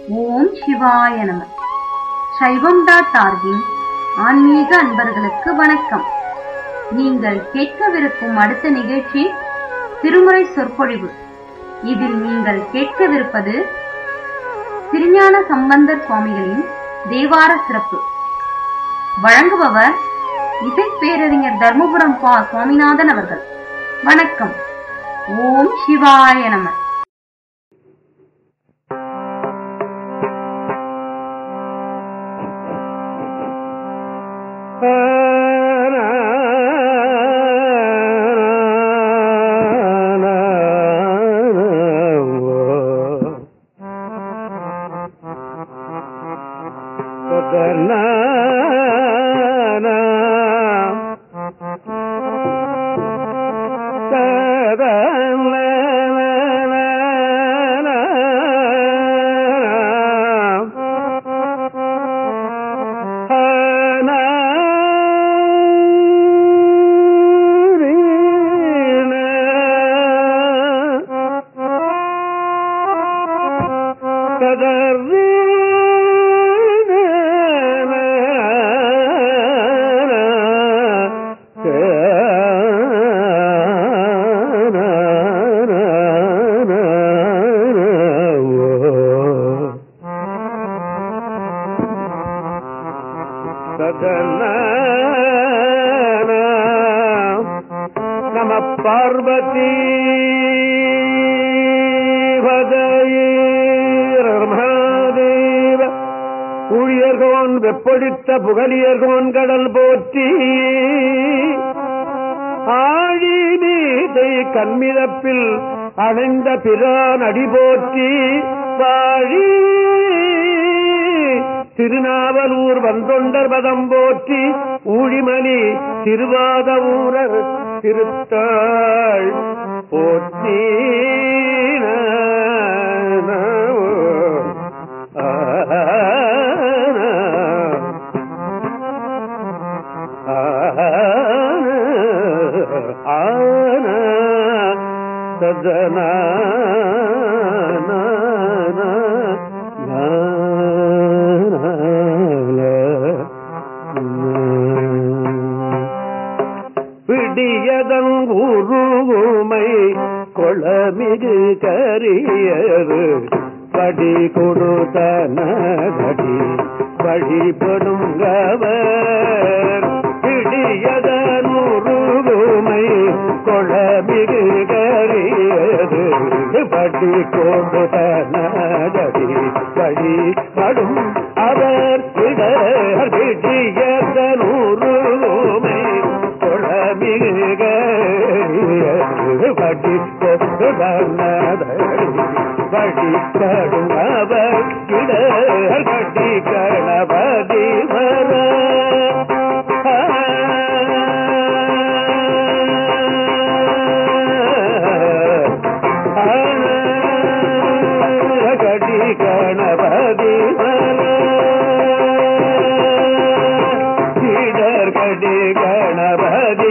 ஓம் சிவாய நம சைவம் டாட் ஆர்கின் ஆன்மீக அன்பர்களுக்கு வணக்கம் நீங்கள் கேட்கவிருக்கும் அடுத்த நிகழ்ச்சி திருமுறை சொற்பொழிவு இதில் நீங்கள் கேட்கவிருப்பது திருஞான சம்பந்தர் சுவாமிகளின் தேவார சிறப்பு வழங்குபவர் இசைப்பேரறிஞர் தர்மபுரம் பா சுவாமிநாதன் அவர்கள் வணக்கம் ஓம் சிவாய நம நம பார்வதி மகாதேவ ஊழியர்கோன் வெப்பொழித்த புகழியர்கோன் கடல் போற்றி ஆழி நீதை கண்மிதப்பில் அணைந்த பிரான் அடி போற்றி வாழி திருநாவலூர் வந்தொண்டர் பதம் போற்றி ஊழிமணி திருவாத ஊரர் திருத்தாள் போற்றி சதன பிடியதன் உருவுமை கொளமிகு கரியரு படி கொடுத்தனடி வழிபடும் கவர் பிடியதன் உருவுமை கொளமிகு கரியரு படி கொடுத்தனடி வழிபடும் அவர் இடர் பிடியதன் உருவுமை கொளமிக படி படி கடுமவர் இடர் கட்டி கணபதி வர கடி கணபதி வர இடர் கடி கணபதி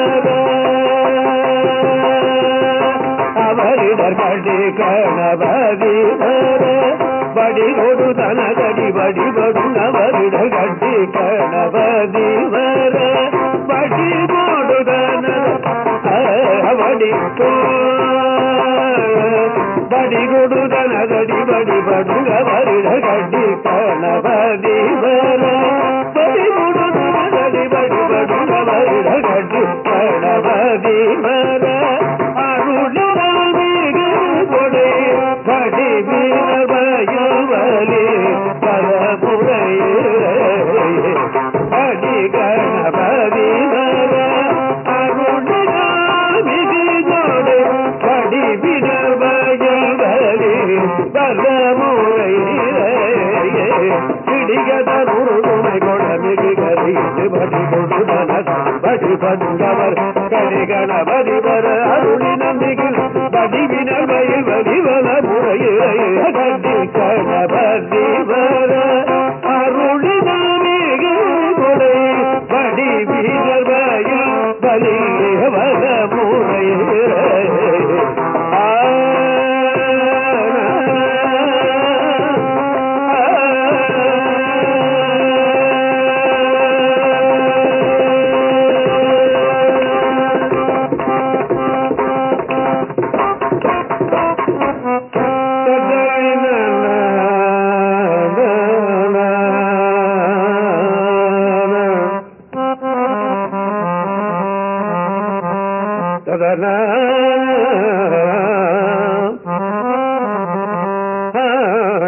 அவரிடர் கடி கணபதி படி கொடு தனதடி படி படும் அவரிடர் கட்டி கணபதி வர படி கொடு தன படி படி கொடு தனதடி படி படும் அவரிடர் கட்டி கணபதி வர படி கொடு தனதடி படி படும் அவரிடர் கட்டி கணபதி வர அருளினமிகு கொடை படி வீரவயவலி பரபுரையே அடி கணபதி வர அருளினமிகு கொடை படி வீரவயவலி பரமுறையே பிடிகத உருதுமை கொடமிகு கரிந்து படி கொடுதன படி பங்கவர் கரிகணபதி வர அருளி நம்பிகள் படிவினர் வயல் வடிவல முறையே கட்டி கணபதி வர அருளி நம்பிகள் கொடை படி வீரர் வயல் பலி வர முறையே ஆ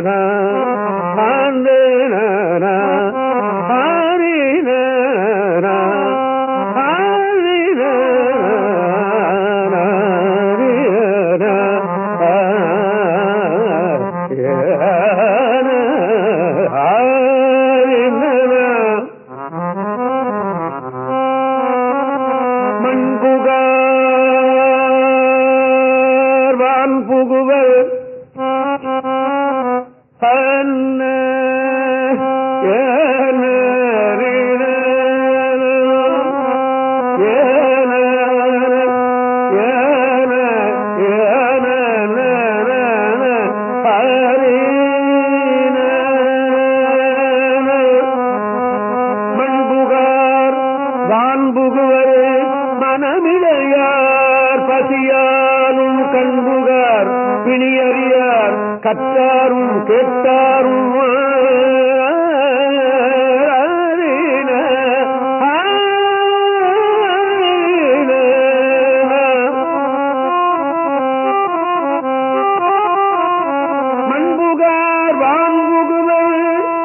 மண்புகார் வான் புகுவர் அன்ன ஏன ரின ஏன ஏன ஏன மண்புகார் வான்புகுவரே மனமிழையார் பசியாலும் கண்புகார் பிணியறியார் கற்றாரும் கேட்டாரும் ஆரின, ஆரின. மண்புகார் வாங்குகுவர்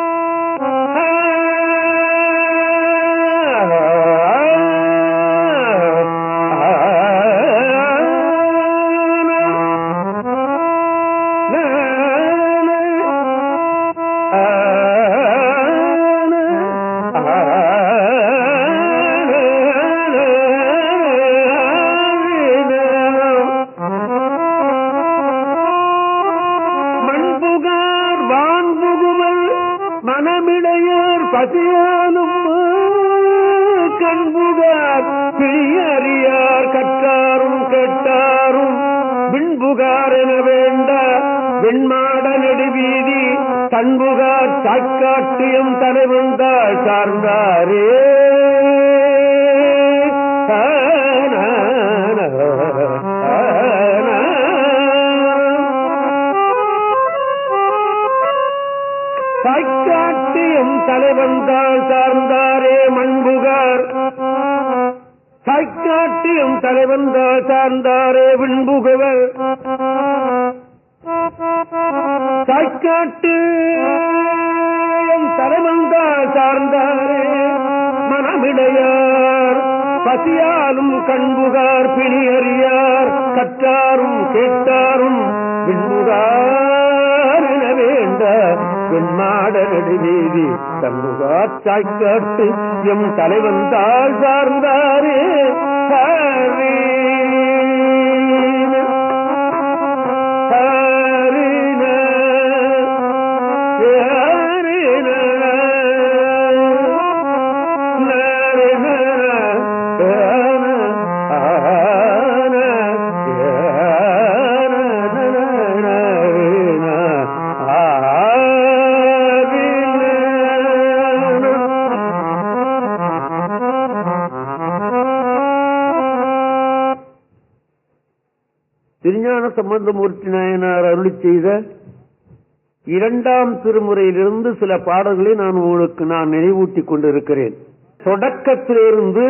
மண்புகார் வான்புகுமல் மனமிடையார் பசியாலும் கண்புகார் பிழியறியார் கற்றாரும் கேட்டாரும் விண்புகார் என வேண்ட வெண்மாட நெடுவீதி தன்புகார் சாக்காட்டியம் தலைவந்தாள் சார்ந்தாரே சாய்க்காட்டியம் தலைவந்தாள் சார்ந்தாரே மண்புகார் சாய்க்காட்டியம் தலைவந்தாள் சார்ந்தாரே விண்புகவர் சாய்க்காட்டு தலைவந்தாள் சார்ந்தாரே மனமிடையார் பசியாலும் கண்புகார் பிணியறியார் கற்றாரும் கேட்டாரும் விண்புகார் என வேண்ட வெண்மாட நெடுவீதி தன்னுகார் சாய்க்காட்டு எம் தலைவன் தாழ் சார்ந்தாரே ஹரீன, ஹரீன, ஹரீன, நரீன, ஹரீன, ஹரீன, திருஞான சம்பந்தமூர்த்தி நாயனார் அருளி செய்த இரண்டாம் திருமுறையிலிருந்து சில பாடல்களை நான் உங்களுக்கு நான் நினைவூட்டிக் கொண்டிருக்கிறேன் தொடக்கத்திலிருந்து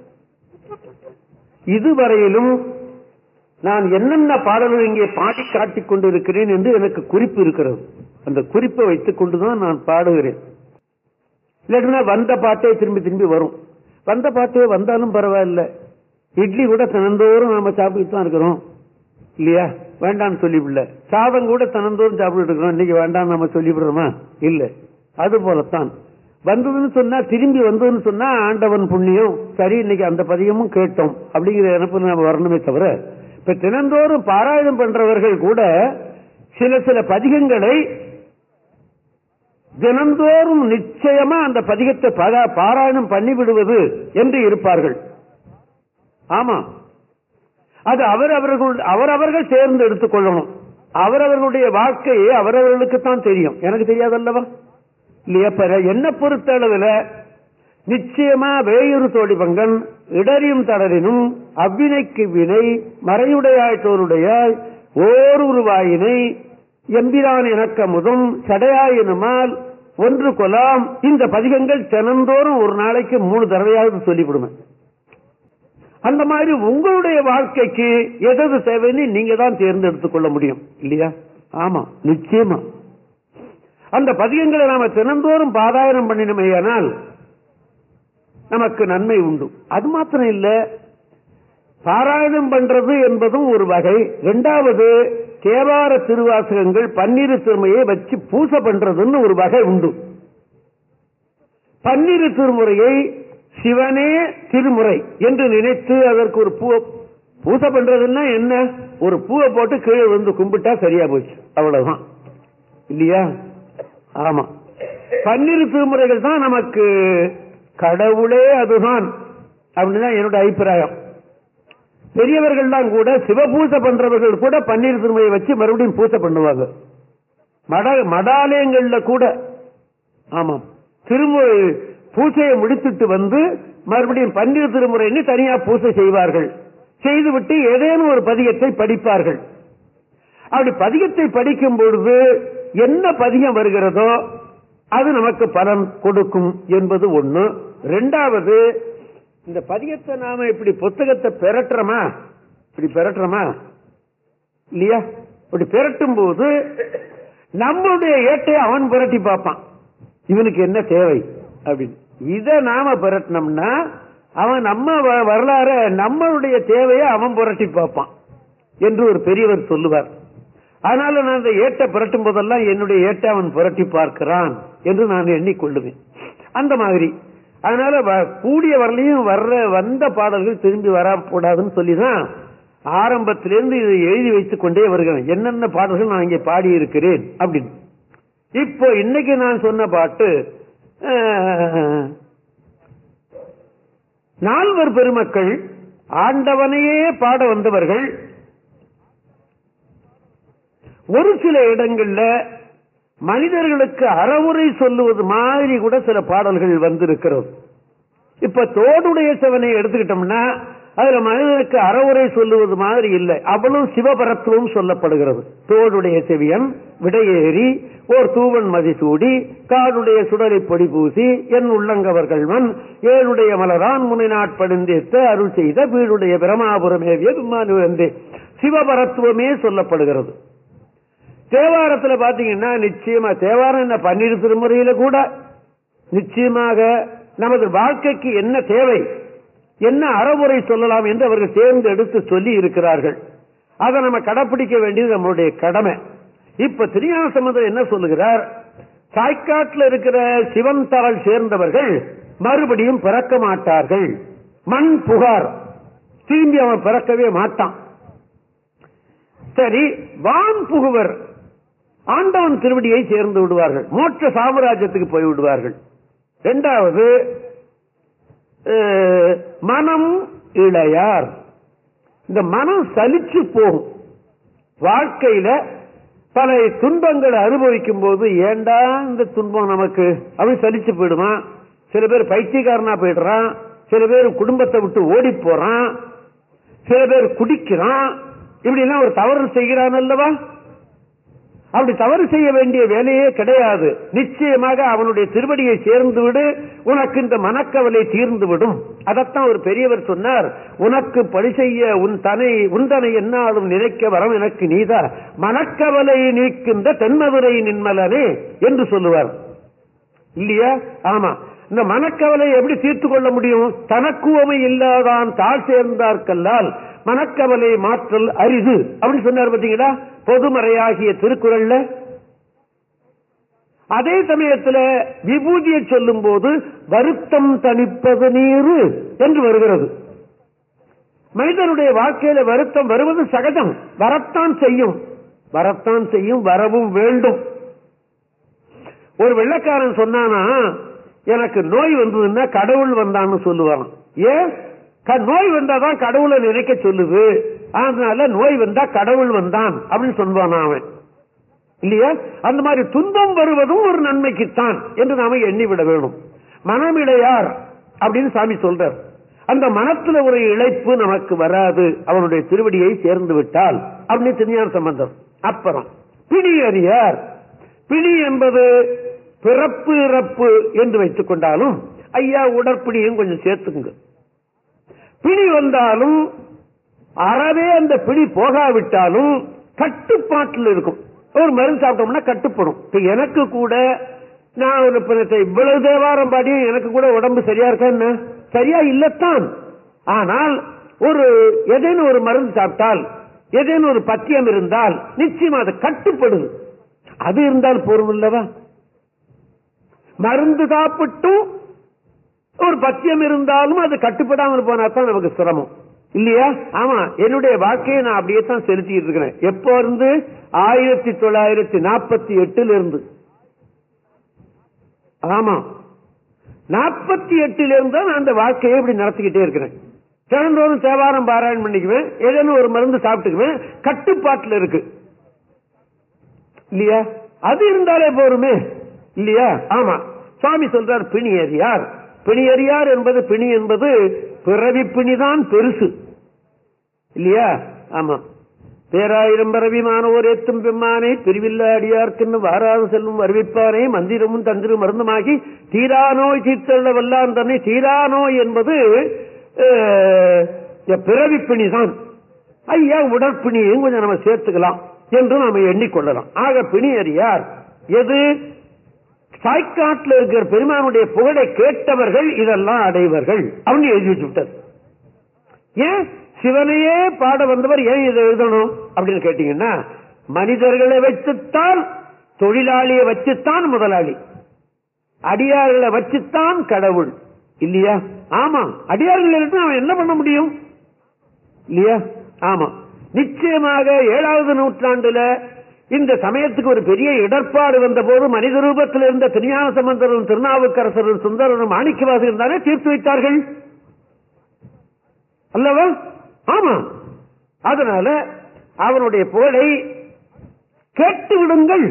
இதுவரையிலும் நான் என்னென்ன பாடல்கள் இங்கே பாடி காட்டிக் கொண்டிருக்கிறேன் என்று எனக்கு குறிப்பு இருக்கிறது அந்த குறிப்பை வைத்துக் கொண்டுதான் நான் பாடுகிறேன் இல்லாட்டினா வந்த பாட்டே திரும்பி திரும்பி வரும் வந்த பாட்டே வந்தாலும் பரவாயில்ல இட்லி கூட தினந்தோறும் நாம சாப்பிட்டு தான் இருக்கிறோம் இல்லையா வேண்டாம்னு சொல்லிவிடல சாதம் கூட தினந்தோறும் சாப்பிட்டு இருக்கிறோம் இன்னைக்கு வேண்டாம் நம்ம சொல்லிவிடுறோமா இல்ல அது போலத்தான் வந்ததுன்னு சொன்னா திரும்பி வந்ததுன்னு சொன்னா ஆண்டவன் புண்ணியம் சரி இன்னைக்கு அந்த பதியமும் கேட்டோம் அப்படிங்கிற நினைப்பு நம்ம வரணுமே தவிர இப்ப தினந்தோறும் பாராயணம் பண்றவர்கள் கூட சில சில பதிகங்களை தினந்தோறும் நிச்சயமா அந்த பதிகத்தை பா- பாராயணம் பண்ணிவிடுவது என்று இருப்பார்கள் ஆமா அது அவரவர்கள் அவரவர்கள் சேர்ந்து எடுத்துக்கொள்ளணும் அவரவர்களுடைய வாழ்க்கையை அவரவர்களுக்கு தான் தெரியும் எனக்கு தெரியாதல்லவா இல்லையா பிற என்ன பொறுத்தளவுல நிச்சயமா வேயுறு தோடி பங்கன் இடறியும் தளரினும் அவ்வினைக்கு வினை மறையுடையாய்த்தோருடைய ஓர் உருவாயினை எம்பிரான் இணக்கமுதும் சடையாயினுமால் ஒன்று கொலாம் இந்த பதிகங்கள் தினந்தோறும் ஒரு நாளைக்கு மூணு தடவையாவது சொல்லிவிடுவேன் அந்த மாதிரி உங்களுடைய வாழ்க்கைக்கு எதது தேவைன்னு நீங்க தான் தேர்ந்தெடுத்துக் கொள்ள முடியும் இல்லையா ஆமா நிச்சயமா அந்த பதியங்களை நாம தினந்தோறும் பாதாயனம் பண்ணினமையானால் நமக்கு நன்மை உண்டு அது மாத்திரம் இல்ல பாராயணம் பண்றது என்பதும் ஒரு வகை இரண்டாவது தேவார திருவாசகங்கள் பன்னிரு திருமையை வச்சு பூசை பண்றதுன்னு ஒரு வகை உண்டு பன்னிரு திருமுறையை சிவனே திருமுறை என்று நினைத்து அதற்கு ஒரு பூ பூசை பண்றதுன்னா என்ன ஒரு பூவை போட்டு கீழே வந்து கும்பிட்டா சரியா போச்சு அவ்வளவுதான் இல்லையா ஆமா பன்னிரு திருமுறைகள் தான் நமக்கு கடவுளே அதுதான் அப்படின்னுதான் என்னோட அபிப்பிராயம் பெரியவர்கள்லாம் கூட சிவபூசை பண்றவர்கள் கூட பன்னீர் திருமையை வச்சு மறுபடியும் பூசை பண்ணுவாங்க மட மடாலயங்கள்ல கூட ஆமாம் திருமுறை பூசையை முடித்துட்டு வந்து மறுபடியும் பன்னீர் திருமுறைன்னு தனியா பூசை செய்வார்கள் செய்துவிட்டு ஏதேனும் ஒரு பதியத்தை படிப்பார்கள் அப்படி பதிகத்தை படிக்கும் பொழுது என்ன பதிகம் வருகிறதோ அது நமக்கு பலன் கொடுக்கும் என்பது ஒண்ணு ரெண்டாவது இந்த பதிகத்தை நாம இப்படி புத்தகத்தை பெறட்டுறோமா இப்படி பெறட்டுறோமா இல்லையா இப்படி பெரட்டும் போது நம்மளுடைய ஏட்டை அவன் புரட்டி பார்ப்பான் இவனுக்கு என்ன தேவை அப்படின்னு இத நாம புரட்டினோம்னா அவன் நம்ம வ- வரலாற நம்மளுடைய தேவையை அவன் புரட்டி பார்ப்பான் என்று ஒரு பெரியவர் சொல்லுவார் அதனால நான் அந்த ஏட்டை புரட்டும் போதெல்லாம் என்னுடைய ஏட்டை அவன் புரட்டி பார்க்கிறான் என்று நான் எண்ணிக்கொள்ளுவேன் அந்த மாதிரி அதனால வ- கூடிய வரலையும் வர்ற வந்த பாடல்கள் திரும்பி வரக்கூடாதுன்னு சொல்லிதான் ஆரம்பத்திலிருந்து இதை எழுதி வைத்துக் கொண்டே வருகிறேன் என்னென்ன பாடல்கள் நான் இங்கே பாடி இருக்கிறேன் அப்படின்னு இப்போ இன்னைக்கு நான் சொன்ன பாட்டு அஹ், நால்வர் பெருமக்கள் ஆண்டவனையே பாட வந்தவர்கள் ஒரு சில இடங்கள்ல மனிதர்களுக்கு அறவுரை சொல்லுவது மாதிரி கூட சில பாடல்கள் வந்திருக்கிறது இப்ப தோடுடைய சிவனை எடுத்துக்கிட்டோம்னா அதுல மனிதனுக்கு அறவுரை சொல்லுவது மாதிரி இல்லை அவ்வளவு சிவபரத்துவம் சொல்லப்படுகிறது தோடுடைய செவியன் விடையேறி ஓர் தூவன் மதிசூடி காடுடைய சுடலை பொடி பூசி என் உள்ளங்கவர்கள்வன் ஏழுடைய மலரான் முனை நாட்படுந்தேத்த அருள் செய்த வீடுடைய பிரமாபுரமேவிய விமானு சிவபரத்துவமே சொல்லப்படுகிறது தேவாரத்துல பாத்தீங்கன்னா நிச்சயமா தேவாரம் என்ன பன்னீர் திருமுறையில கூட நிச்சயமாக நமது வாழ்க்கைக்கு என்ன தேவை என்ன அறவுரை சொல்லலாம் என்று அவர்கள் தேர்ந்தெடுத்து சொல்லி இருக்கிறார்கள் அதை நம்ம கடைப்பிடிக்க வேண்டியது நம்மளுடைய கடமை இப்ப திருஞான சம்பந்தர் என்ன சொல்லுகிறார் சாய்க்காட்டில் இருக்கிற சிவன் தாள் சேர்ந்தவர்கள் மறுபடியும் பிறக்க மாட்டார்கள் மண் புகார் திரும்பி அவன் பிறக்கவே மாட்டான் சரி வான் புகுவர் ஆண்டவன் திருவடியை சேர்ந்து விடுவார்கள் மோட்ச சாம்ராஜ்யத்துக்கு போய் விடுவார்கள் இரண்டாவது அஹ், மனம் இளையார் இந்த மனம் சலிச்சு போகும் வாழ்க்கையில பல துன்பங்களை அனுபவிக்கும் போது ஏண்டா இந்த துன்பம் நமக்கு அவன் சலிச்சு போயிடுமா சில பேர் பைத்தியக்காரனா போயிடுறான் சில பேர் குடும்பத்தை விட்டு ஓடி போறான் சில பேர் குடிக்கிறான் இப்படி எல்லாம் ஒரு தவறு செய்கிறான் அல்லவா அப்படி தவறு செய்ய வேண்டிய வேலையே கிடையாது நிச்சயமாக அவனுடைய திருவடியை சேர்ந்து விடு உனக்கு இந்த மனக்கவலை தீர்ந்து விடும் அதைத்தான் ஒரு பெரியவர் சொன்னார் உனக்கு பழி செய்ய உன் தனை உந்தனை என்னாலும் நினைக்க வரம் எனக்கு நீதா மனக்கவலை நீக்கின்ற தென்மதுரை நின்மலனே என்று சொல்லுவார் இல்லையா ஆமா இந்த மனக்கவலை எப்படி தீர்த்து கொள்ள முடியும் தனக்குவமை இல்லாதான் தாழ் சேர்ந்தார்கல்லால் மனக்கவலை மாற்றல் அரிது அப்படின்னு சொன்னார் பாத்தீங்களா பொதுமறையாகிய திருக்குறள்ல அதே சமயத்துல விபூதியை சொல்லும் போது வருத்தம் தணிப்பது நீரு என்று வருகிறது மனிதனுடைய வாழ்க்கையில வருத்தம் வருவது சகஜம் வரத்தான் செய்யும் வரத்தான் செய்யும் வரவும் வேண்டும் ஒரு வெள்ளக்காரன் சொன்னானா எனக்கு நோய் வந்ததுன்னா கடவுள் வந்தான்னு சொல்லுவான் ஏன் க- நோய் வந்தாதான் கடவுளை நினைக்க சொல்லுது அதனால நோய் வந்தா கடவுள் வந்தான் அப்படின்னு சொல்லுவான் அவன் இல்லையா அந்த மாதிரி துன்பம் வருவதும் ஒரு நன்மைக்குத்தான் என்று நாம எண்ணிவிட வேணும் மனமிடையார் அப்படின்னு சாமி சொல்றார் அந்த மனத்துல ஒரு இழைப்பு நமக்கு வராது அவனுடைய திருவடியை சேர்ந்து விட்டால் அப்படின்னு திருஞான சம்பந்தம் அப்புறம் பிடி அறியார் பிடி என்பது பிறப்பு இறப்பு என்று வைத்துக் கொண்டாலும் ஐயா உடற்பிடியும் கொஞ்சம் சேர்த்துக்குங்க பிடி வந்தாலும் அறவே அந்த பிடி போகாவிட்டாலும் கட்டுப்பாட்டில் இருக்கும் ஒரு மருந்து சாப்பிட்டோம்னா கட்டுப்படும் இப்ப எனக்கு கூட நான் ஒரு இப்ப இவ்வளவு தேவாரம் பாடியும் எனக்கு கூட உடம்பு சரியா இருக்கா என்ன சரியா இல்லத்தான் ஆனால் ஒரு ஏதேனும் ஒரு மருந்து சாப்பிட்டால் ஏதேனும் ஒரு பத்தியம் இருந்தால் நிச்சயமா அது கட்டுப்படுது அது இருந்தால் போரும் இல்லவா மருந்து சாப்பிட்டும் ஒரு பத்தியம் இருந்தாலும் அது கட்டுப்படாமல் போனா தான் நமக்கு சிரமம் இல்லையா ஆமா என்னுடைய வாழ்க்கையை நான் அப்படியே தான் செலுத்திட்டு இருக்கிறேன் எப்போ இருந்து ஆயிரத்தி தொள்ளாயிரத்தி நாற்பத்தி எட்டுல இருந்து ஆமா நாற்பத்தி எட்டுல இருந்து தான் நான் அந்த வாழ்க்கையை இப்படி நடத்திக்கிட்டே இருக்கிறேன் தினந்தோறும் தேவாரம் பாராயணம் பண்ணிக்குவேன் ஏதேனும் ஒரு மருந்து சாப்பிட்டுக்குவேன் கட்டுப்பாட்டுல இருக்கு இல்லையா அது இருந்தாலே போருமே இல்லையா ஆமா சுவாமி சொல்றார் பிணியறியார் பிணியறியார் என்பது பிணி என்பது பிறவி பிணிதான் பெருசு இல்லையா ஆமா பேராயிரம் பரவி மானோர் ஏத்தும் பெம்மானை பிரிவில்ல அடியார்க்குன்னு வாராது செல்லும் அறிவிப்பானே மந்திரமும் தந்திரும் மருந்துமாகி தீரா நோய் தீர்த்தள்ள வல்லான் தன்னை தீரா நோய் என்பது அஹ், பிறவி பிணிதான் ஐயா உடற்பிணியையும் கொஞ்சம் நம்ம சேர்த்துக்கலாம் என்று நாம எண்ணிக்கொள்ளலாம் ஆக பிணி அறியார் எது சாய்க்காட்டில் இருக்கிற பெருமானுடைய புகழை கேட்டவர்கள் இதெல்லாம் அடைவர்கள் அப்படின்னு எழுதி வச்சு விட்டார் ஏன் சிவனையே பாட வந்தவர் ஏன் இதை எழுதணும் அப்படின்னு கேட்டீங்கன்னா மனிதர்களை வச்சுத்தான் தொழிலாளியை வச்சுத்தான் முதலாளி அடியார்களை வச்சுத்தான் கடவுள் இல்லையா ஆமா அடியார்கள் இருந்து அவன் என்ன பண்ண முடியும் இல்லையா ஆமா நிச்சயமாக ஏழாவது நூற்றாண்டுல இந்த சமயத்துக்கு ஒரு பெரிய இடர்பாடு வந்த போது மனித ரூபத்தில் இருந்த திருஞான சம்பந்தரும் திருநாவுக்கரசரும் சுந்தரரும் மாணிக்கவாசகரும் தானே தீர்த்து வைத்தார்கள் அல்லவா ஆமா அதனால அவனுடைய புகழை கேட்டு விடுங்கள்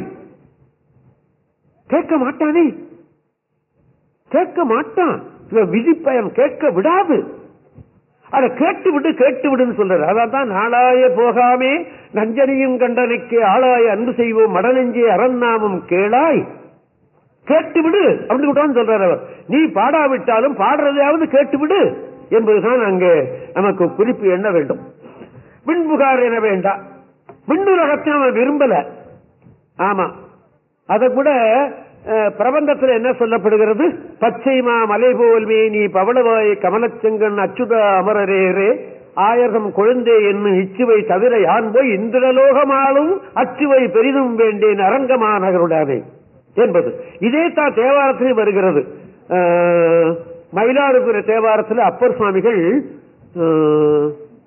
கேட்க மாட்டானே கேட்க மாட்டான் இவன் விதிப்பயம் கேட்க விடாது அத கேட்டு விடு கேட்டு விடுன்னு சொல்றாரு அதான் நாளாய போகாமே நஞ்சனியும் கண்டனைக்கு ஆளாய அன்பு செய்வோம் மடநெஞ்சே அரண்நாமம் கேளாய் கேட்டு விடு அப்படின்னு கூட சொல்றாரு அவர் நீ பாடாவிட்டாலும் பாடுறதையாவது கேட்டு விடு என்பதுதான் அங்கே நமக்கு குறிப்பு எண்ண வேண்டும் விண்புகார் என வேண்டாம் விண்ணுலகத்தை அவன் விரும்பல ஆமா அத கூட அஹ், பிரபந்தத்தில் என்ன சொல்லப்படுகிறது பச்சைமா மலை போல் மேனி பவளவாய் கமலச்செங்கன் அச்சுத அமரரேரே ஆயிரம் குழந்தை என்னும் இச்சுவை தவிர யான் போய் இந்திரலோகமாலும் அச்சுவை பெரிதும் வேண்டேன் அரங்கமா நகருடானே என்பது இதே தான் தேவாரத்திலே வருகிறது அஹ், மயிலாடுதுறை தேவாரத்தில் அப்பர் சுவாமிகள் அஹ்,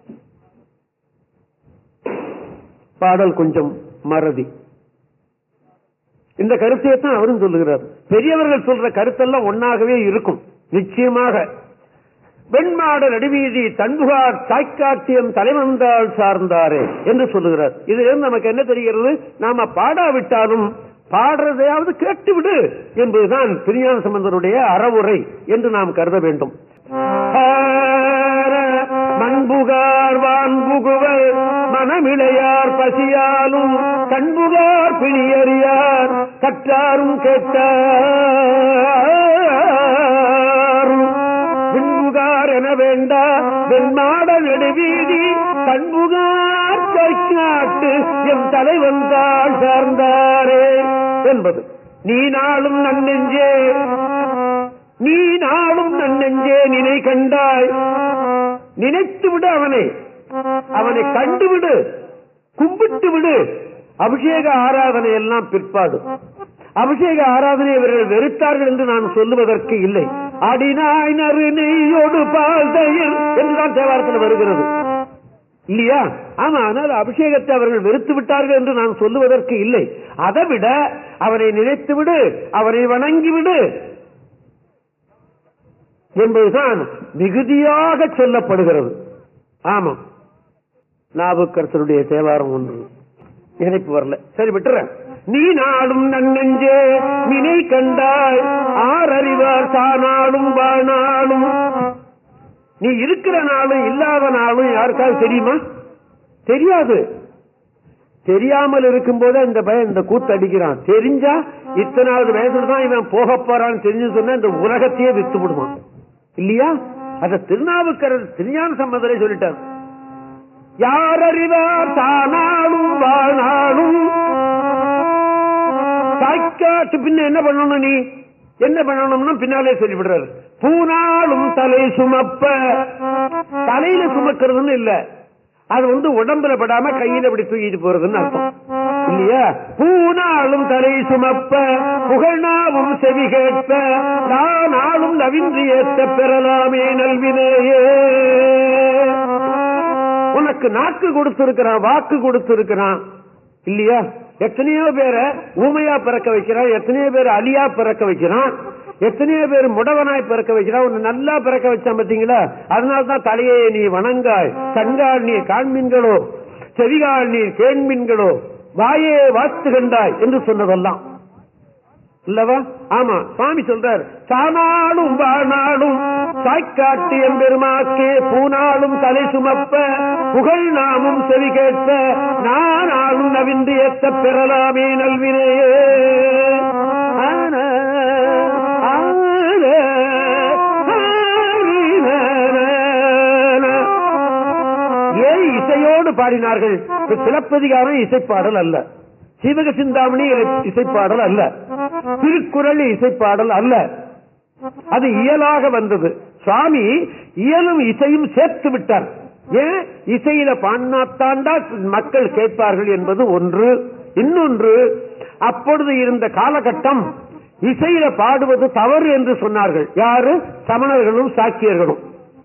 பாடல் கொஞ்சம் மறதி இந்த கருத்தையத்தான் அவரும் சொல்லுகிறார் பெரியவர்கள் சொல்ற கருத்தெல்லாம் ஒன்னாகவே இருக்கும் நிச்சயமாக வெண்மாட நடுவீதி தன்புகார் சாய்க்காட்டியம் தலைவந்தாள் சார்ந்தாரே என்று சொல்லுகிறார் இதுல இருந்து நமக்கு என்ன தெரிகிறது நாம பாடாவிட்டாலும் பாடுறதையாவது கேட்டுவிடு என்பதுதான் திருஞான சம்பந்தருடைய அறவுரை என்று நாம் கருத வேண்டும் மண்புகார் வான்புகுவர் மனமிளையார் பசியாலும் கண்புகார் பிணியறியார் கற்றாரும் கேட்டாரும் விண்புகார் என வேண்டா வெண்மாட நெடுவீதி கண்புகார் கைக்காட்டு எம் தலைவந்தாள் சார்ந்தாரே என்பது நீ நாளும் நன்னெஞ்சே நீ நாளும் நன்னெஞ்சே நினை கண்டாய் நினைத்து விடு அவனை அவனை கண்டு விடு கும்பிட்டு விடு அபிஷேக ஆராதனை எல்லாம் பிற்பாடு அபிஷேக ஆராதனை இவர்கள் வெறுத்தார்கள் என்று நான் சொல்லுவதற்கு இல்லை அடினாய் நறு நெய்யோடு பாதையில் என்றுதான் தேவாரத்தில் வருகிறது இல்லையா ஆமா ஆனால் அபிஷேகத்தை அவர்கள் வெறுத்து விட்டார்கள் என்று நான் சொல்லுவதற்கு இல்லை அதை விட அவனை நினைத்து விடு அவனை வணங்கி விடு என்பதுதான் மிகுதியாக சொல்லப்படுகிறது ஆமா நாவுக்கரசருடைய தேவாரம் ஒன்று நினைப்பு வரல சரி விட்டுறேன் நீ நாளும் நன்னெஞ்சே நினை கண்டாய் ஆறறிவார் தானாலும் வாழ்நாளும் நீ இருக்கிற நாளும் இல்லாத நாளும் யாருக்காவது தெரியுமா தெரியாது தெரியாமல் இருக்கும் போது இந்த பையன் இந்த கூத்து அடிக்கிறான் தெரிஞ்சா இத்தனாவது வயசுல தான் இவன் போக போறான்னு தெரிஞ்சு சொன்னா இந்த உலகத்தையே வித்து விடுவான் இல்லையா அத திருநாவுக்கரர் திருஞான சம்பந்தரை சொல்லிட்டார் யார் அறிவார் தானாலும் வாழ்நாளும் தாய்க்காட்டு பின்ன என்ன பண்ணணும் நீ என்ன பண்ணணும்னா பின்னாலே சொல்லிவிடுறாரு பூனாலும் தலை சுமப்ப தலையில சுமக்கிறதுன்னு இல்ல அது வந்து உடம்புல படாம கையில இப்படி தூக்கிட்டு போறதுன்னு அர்த்தம் இல்லையா பூனாலும் தலை சுமப்ப புகழ்நாவும் செவி கேட்ப நான் ஆளும் நவின்று ஏத்த பெறலாமே நல்வினையே உனக்கு நாக்கு கொடுத்திருக்கிறான் வாக்கு கொடுத்திருக்கிறான் இல்லையா எத்தனையோ பேரை ஊமையா பிறக்க வைக்கிறான் எத்தனையோ பேர் அலியா பிறக்க வைக்கிறான் எத்தனையோ பேர் முடவனாய் பிறக்க வைக்கிறான் உன்னை நல்லா பிறக்க வச்சான் பாத்தீங்களா அதனால்தான் தலையை நீ வணங்காய் கண்கால் நீ காண்மீன்களோ செவிகால் நீ கேண்மீன்களோ வாயே வாத்து கண்டாய் என்று சொன்னதெல்லாம் இல்லவா ஆமா சுவாமி சொல்றார் சானாலும் வானாலும் சாய்க்காட்டு எம்பெருமாக்கே பூனாலும் தலை சுமப்ப புகழ் நாமும் செவி கேட்ப நானாலும் நவிந்து ஏத்த பெறலாமே நல்வினையே ஆன, ஆன, ஆன. ஏன் இசையோடு பாடினார்கள் இப்ப சிலப்பதிகாரம் இசைப்பாடல் அல்ல சீவக சிந்தாமணி இசைப்பாடல் அல்ல திருக்குறள் இசைப்பாடல் அல்ல அது இயலாக வந்தது சுவாமி இயலும் இசையும் சேர்த்து விட்டார் ஏன் இசையில பாடினாத்தாண்டா மக்கள் கேட்பார்கள் என்பது ஒன்று இன்னொன்று அப்பொழுது இருந்த காலகட்டம் இசையில பாடுவது தவறு என்று சொன்னார்கள் யாரு சமணர்களும் சாக்கியர்களும்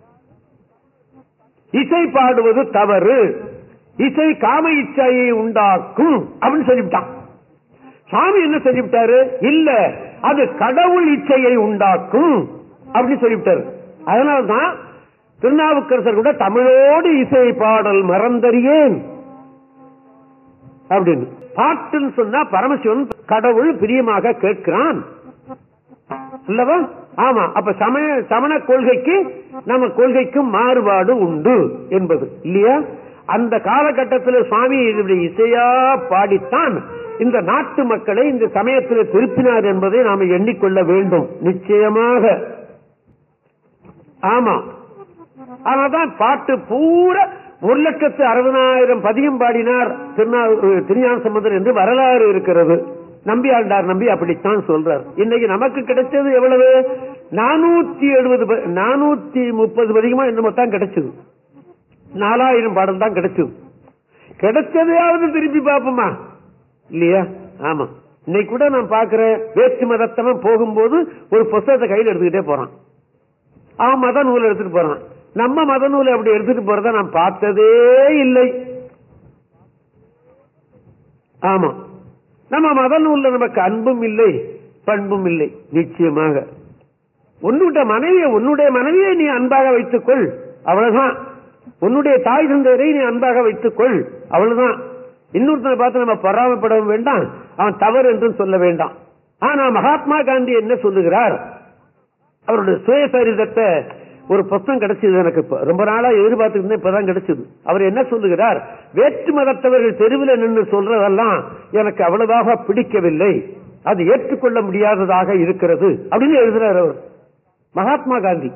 இசை பாடுவது தவறு இசை காம இச்சையை உண்டாக்கும் அப்படின்னு சொல்லிவிட்டான் சாமி என்ன சொல்லிவிட்டாரு இல்ல அது கடவுள் இச்சையை உண்டாக்கும் அப்படின்னு சொல்லிவிட்டாரு அதனால்தான் திருநாவுக்கரசர் கூட தமிழோடு இசை பாடல் மறந்தறியேன் அப்படின்னு பாட்டுன்னு சொன்னா பரமசிவன் கடவுள் பிரியமாக கேட்கிறான் அல்லவா ஆமா அப்ப சமய சமண கொள்கைக்கு நம்ம கொள்கைக்கும் மாறுபாடு உண்டு என்பது இல்லையா அந்த காலகட்டத்தில் சுவாமி இப்படி இசையா பாடித்தான் இந்த நாட்டு மக்களை இந்த சமயத்தில் திருப்பினார் என்பதை நாம எண்ணிக்கொள்ள வேண்டும் நிச்சயமாக ஆமா அதனால்தான் பாட்டு பூரா ஒரு லட்சத்து அறுபதாயிரம் பதியம் பாடினார் திருநா திருஞான சம்பந்தர் என்று வரலாறு இருக்கிறது நம்பி ஆண்டார் நம்பி அப்படித்தான் சொல்றார் இன்னைக்கு நமக்கு கிடைச்சது எவ்வளவு நானூத்தி எழுபது நானூத்தி முப்பது பதிகமா என்னமோ தான் கிடைச்சது நாலாயிரம் பாடல் தான் கிடைச்சது கிடைச்சதையாவது திருப்பி பார்ப்போமா இல்லையா ஆமா இன்னைக்கு கூட நான் பாக்குறேன் வேற்று மதத்தவன் போகும்போது ஒரு புத்தகத்தை கையில் எடுத்துக்கிட்டே போறான் அவன் மத நூல் எடுத்துட்டு போறான் நம்ம மத நூலை அப்படி எடுத்துட்டு போறத நான் பார்த்ததே இல்லை ஆமா நம்ம மத நூல்ல நமக்கு அன்பும் இல்லை பண்பும் இல்லை நிச்சயமாக உன்னுடைய மனைவியை உன்னுடைய மனைவியை நீ அன்பாக வைத்துக்கொள் அவ்வளவுதான் உன்னுடைய தாய் தந்தையரை நீ அன்பாக வைத்துக்கொள் அவ்வளவுதான் இன்னொருத்தனை பார்த்து நம்ம பொறாமப்படவும் வேண்டாம் அவன் தவறு என்றும் சொல்ல வேண்டாம் ஆனா மகாத்மா காந்தி என்ன சொல்லுகிறார் அவருடைய சுயசரிதத்தை ஒரு புத்தகம் கிடைச்சது எனக்கு இப்ப ரொம்ப நாளா எதிர்பார்த்து இருந்தேன் இப்பதான் கிடைச்சது அவர் என்ன சொல்லுகிறார் வேற்று மதத்தவர்கள் தெருவில் நின்று சொல்றதெல்லாம் எனக்கு அவ்வளவாக பிடிக்கவில்லை அது ஏற்றுக்கொள்ள முடியாததாக இருக்கிறது அப்படின்னு எழுதுறார் அவர் மகாத்மா காந்தி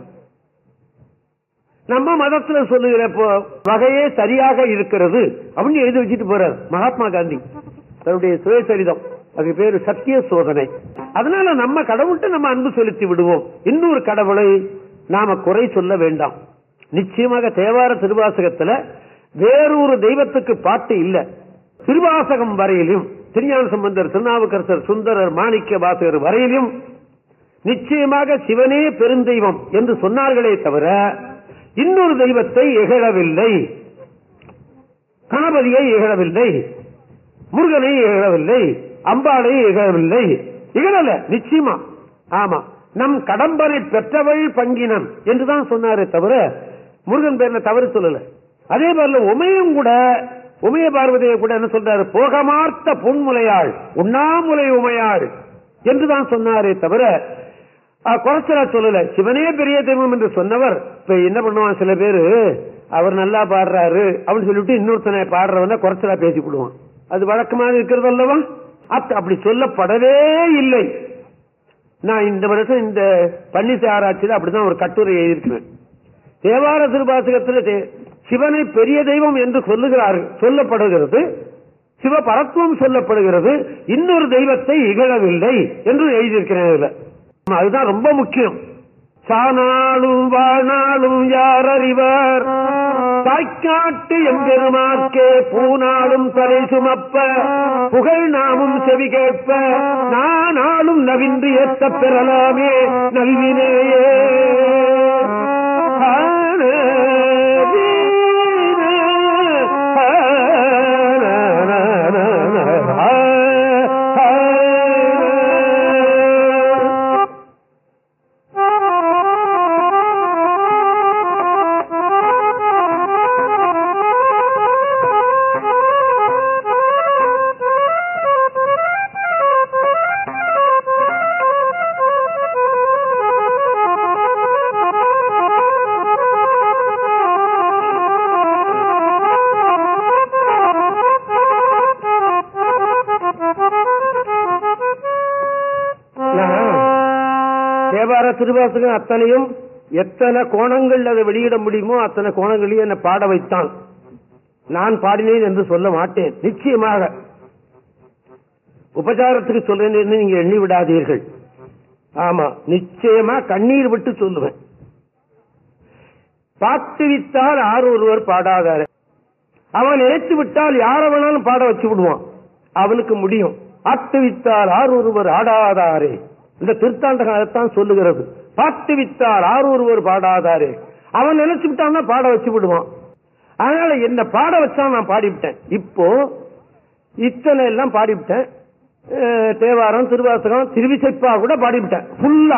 நம்ம மதத்துல சொல்லுகிற போ- வகையே சரியாக இருக்கிறது அப்படின்னு எழுதி வச்சுட்டு போறார் மகாத்மா காந்தி தன்னுடைய சுயசரிதம் அது பேரு சத்திய சோதனை அதனால நம்ம கடவுள்கிட்ட நம்ம அன்பு செலுத்தி விடுவோம் இன்னொரு கடவுளை நாம குறை சொல்ல வேண்டாம் நிச்சயமாக தேவார திருவாசகத்துல வேறொரு தெய்வத்துக்கு பாட்டு இல்ல திருவாசகம் வரையிலும் திருஞான சம்பந்தர் திருநாவுக்கரசர் சுந்தரர் மாணிக்க வாசகர் வரையிலும் நிச்சயமாக சிவனே பெருந்தெய்வம் என்று சொன்னார்களே தவிர இன்னொரு தெய்வத்தை இகழவில்லை கணபதியை இகழவில்லை முருகனை இகழவில்லை அம்பாளை இகழவில்லை இகழல நிச்சயமா ஆமா நம் கடம்பனை பெற்றவள் பங்கினன் என்றுதான் சொன்னாரே தவிர முருகன் பேர்ல தவறு சொல்லல அதே போல உமையும் கூட உமைய பார்வதியை கூட என்ன சொல்றாரு போகமார்த்த பொன்முலையாள் உண்ணாமுலை உமையாள் என்றுதான் சொன்னாரே தவிர அஹ், குறைச்சலா சொல்லல சிவனே பெரிய தெய்வம் என்று சொன்னவர் இப்ப என்ன பண்ணுவான் சில பேரு அவர் நல்லா பாடுறாரு அப்படின்னு சொல்லிட்டு இன்னொருத்தனை பாடுறவன குறைச்சலா பேசி விடுவான் அது வழக்கமாக இருக்கிறது அல்லவா அப்~ அப்படி சொல்லப்படவே இல்லை நான் இந்த வருஷம் இந்த பன்னிசை ஆராய்ச்சியில் அப்படிதான் ஒரு கட்டுரை எழுதியிருக்கிறேன் தேவார திருவாசகத்தில் தே- சிவனை பெரிய தெய்வம் என்று சொல்லுகிறார்கள் சொல்லப்படுகிறது சிவபரத்துவம் சொல்லப்படுகிறது இன்னொரு தெய்வத்தை இகழவில்லை என்று எழுதியிருக்கிறேன் இதுல. அதுதான் ரொம்ப முக்கியம் சானாலும் வாழ்நாளும் யார் அறிவார் தாய்க்காட்டு எம்பெருமார்க்கே பூநாளும் தலை சுமப்ப புகழ் நாமும் செவி கேட்ப நானாலும் நவின்று ஏத்த பெறலாமே நல்வினேயே தேவார திருவாசகம் அத்தனையும் எத்தனை கோணங்கள் அதை வெளியிட முடியுமோ அத்தனை கோணங்களையும் என்னை பாட வைத்தான் நான் பாடினேன் என்று சொல்ல மாட்டேன் நிச்சயமாக உபச்சாரத்துக்கு சொல்றேன் என்று நீங்க எண்ணி விடாதீர்கள் ஆமா நிச்சயமா கண்ணீர் விட்டு சொல்லுவேன் பாட்டு வித்தால் ஆறு ஒருவர் பாடாதாரு அவன் நினைத்து விட்டால் யார வேணாலும் பாட வச்சு விடுவான் அவனுக்கு முடியும் ஆட்டு வித்தால் ஆறு ஒருவர் ஆடாதாரே இந்த திருத்தாண்டகம் அதைத்தான் சொல்லுகிறது பாட்டு வித்தால் ஆறு ஒருவர் பாடாதாரே அவன் நினைச்சு விட்டான்னா பாட வச்சு விடுவான் அதனால என்ன பாட வச்சா நான் பாடிவிட்டேன் இப்போ இத்தனை எல்லாம் பாடிவிட்டேன் அஹ், தேவாரம் திருவாசகம் திருவிசைப்பா கூட பாடிவிட்டேன் ஃபுல்லா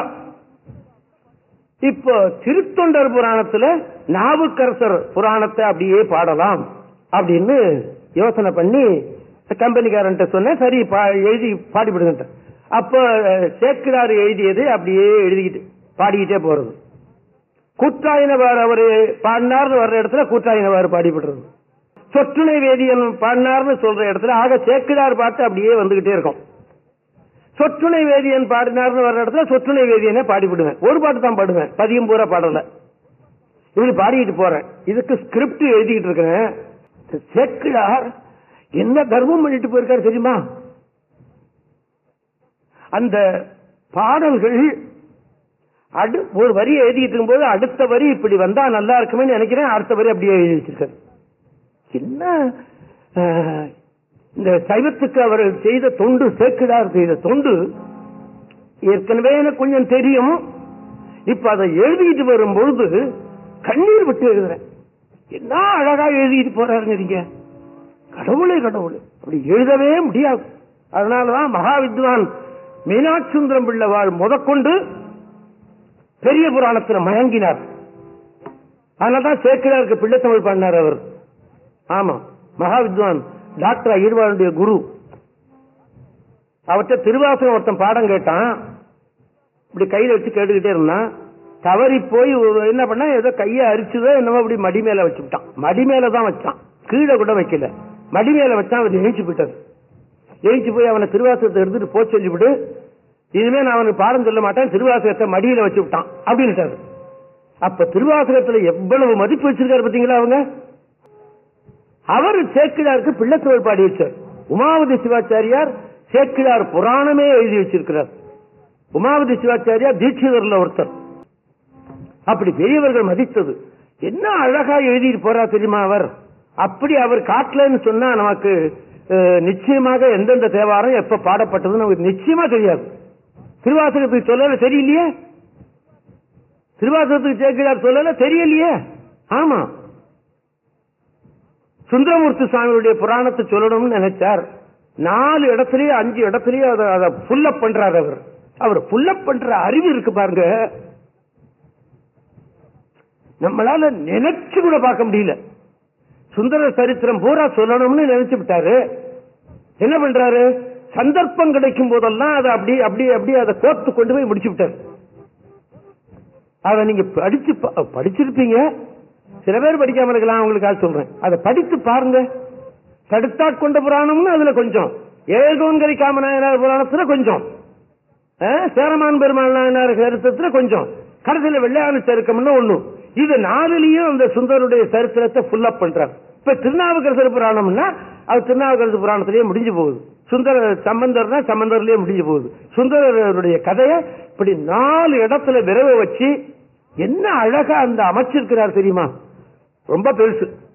இப்போ திருத்தொண்டர் புராணத்துல நாவுக்கரசர் புராணத்தை அப்படியே பாடலாம் அப்படின்னு யோசனை பண்ணி கம்பெனிக்காரன்ட்ட சொன்னேன் சரி பா- எழுதி பாடிவிடுங்க அப்ப அஹ், சேக்கிழார் எழுதியது அப்படியே எழுதிக்கிட்டு பாடிக்கிட்டே போறது கூற்றாயினவார் அவரு பாடினார்னு வர்ற இடத்துல கூற்றாயினவார் பாடிவிடுறது சொற்றுணை வேதியன் பாடினார்னு சொல்ற இடத்துல ஆக சேக்கிழார் பாட்டு அப்படியே வந்துகிட்டே இருக்கும் சொற்றுணை வேதியன் பாடினார்னு வர்ற இடத்துல சொற்றுணை வேதியனே பாடிவிடுவேன் ஒரு பாட்டு தான் பாடுவேன் பதியம் பூரா பாடல இப்படி பாடிட்டு போறேன் இதுக்கு ஸ்கிரிப்ட் எழுதிக்கிட்டு இருக்கிறேன் இந்த சேக்கிழார் என்ன தர்மம் பண்ணிட்டு போயிருக்காரு தெரியுமா அந்த பாடல்கள் அடு ஒரு வரி எழுதிட்டு இருக்கும்போது அடுத்த வரி இப்படி வந்தா நல்லா இருக்குமே நினைக்கிறேன் அடுத்த வரி அப்படியே எழுதி வச்சிருக்காரு என்ன அஹ், இந்த சைவத்துக்கு அவர் செய்த தொண்டு சேக்கிடார் செய்த தொண்டு ஏற்கனவே எனக்கு கொஞ்சம் தெரியும் இப்ப அதை எழுதிட்டு வரும்பொழுது கண்ணீர் விட்டு எழுதுறேன் என்ன அழகா எழுதிட்டு போறாருங்க நீங்க கடவுளே கடவுளே அப்படி எழுதவே முடியாது அதனாலதான் மகா வித்வான் மீனாட்சி சுந்தரம் பிள்ளைவாள் முதற்கொண்டு பெரிய புராணத்தில் மயங்கினார் அதனாலதான் சேக்கிழாருக்கு பிள்ளை தமிழ் பாடினார் அவர் ஆமா மகா வித்வான் டாக்டர் அகிர்வாளுடைய குரு அவர்கிட்ட திருவாசகம் ஒருத்தன் பாடம் கேட்டான் இப்படி கையில வச்சு கேட்டுக்கிட்டே இருந்தான் தவறி போய் ஒரு- என்ன பண்ணா ஏதோ கையை அரிச்சுதோ என்னமோ இப்படி மடி மேல வச்சுட்டான் மடி மேல தான் வச்சான் கீழே கூட வைக்கல மடி மேல வச்சான் அவர் எழுச்சி போயிட்டார் எழுச்சி போய் அவனை திருவாசகத்தை எடுத்துட்டு போக சொல்லிவிட்டு இனிமே நான் அவனுக்கு பாடம் சொல்ல மாட்டேன் திருவாசகத்தை மடியில வச்சு விட்டான் அப்படின்ட்டாரு அப்ப திருவாசகத்துல எவ்வளவு மதிப்பு வச்சிருக்காரு பாத்தீங்களா அவங்க அவர் சேக்கிழாருக்கு பிள்ளைத்தோல் பாடி வச்சார் உமாவதி சிவாச்சாரியார் சேக்கிழார் புராணமே எழுதி வச்சிருக்கிறார் உமாவதி சிவாச்சாரியார் தீட்சிதர்ல ஒருத்தர் அப்படி பெரியவர்கள் மதித்தது என்ன அழகா எழுதிட்டு போறா தெரியுமா அவர் அப்படி அவர் காட்டலன்னு சொன்னா நமக்கு அஹ், நிச்சயமாக எந்தெந்த தேவாரம் எப்ப பாடப்பட்டதுன்னு நமக்கு நிச்சயமா தெரியாது திருவாசகத்துக்கு சொல்லல தெரியலையே திருவாசகத்துக்கு சேக்கிழார் சொல்லல தெரியலையே ஆமா சுந்தரமூர்த்தி சுவாமியுடைய புராணத்தை சொல்லணும்னு நினைச்சார் நாலு இடத்துலயே அஞ்சு இடத்துலயே அதை அதை புல்லப் பண்றாரு அவர் அவர் புல்லப் பண்ற அறிவு இருக்கு பாருங்க நம்மளால நினைச்சு கூட பார்க்க முடியல சுந்தர சரித்திரம் பூரா சொல்லணும்னு நினைச்சு விட்டாரு என்ன பண்றாரு சந்தர்ப்பம் கிடைக்கும் போதெல்லாம் அதை அப்படி அப்படி அப்படி அதை கோர்த்து கொண்டு போய் முடிச்சு விட்டாரு அதை நீங்க படிச்சு பா- படிச்சிருப்பீங்க சில பேர் படிக்காம இருக்கலாம் அவங்களுக்காக சொல்றேன் அதை படித்து பாருங்க தடுத்தாட் கொண்ட புராணம்னு அதுல கொஞ்சம் ஏகோன்கரி காமநாயனார் புராணத்துல கொஞ்சம் ஆ, சேரமான் பெருமாள் நாயனார் சரித்திரத்துல கொஞ்சம் கடைசியில வெள்ளையான சருக்கம்னு ஒண்ணு இது நாலுலயும் அந்த சுந்தருடைய சரித்திரத்தை ஃபுல் அப் பண்றாங்க இப்ப திருநாவுக்கரசர் புராணம்னா அது திருநாவுக்கரசு புராணத்திலேயே முடிஞ்சு போகுது சுந்தர சம்பந்தர்னா சம்பந்தர்லயே முடிஞ்சு போகுது சுந்தரருடைய கதையை இப்படி நாலு இடத்துல விரவ வச்சு என்ன அழகா அந்த அமைச்சிருக்கிறார் தெரியுமா ரொம்ப பெருசு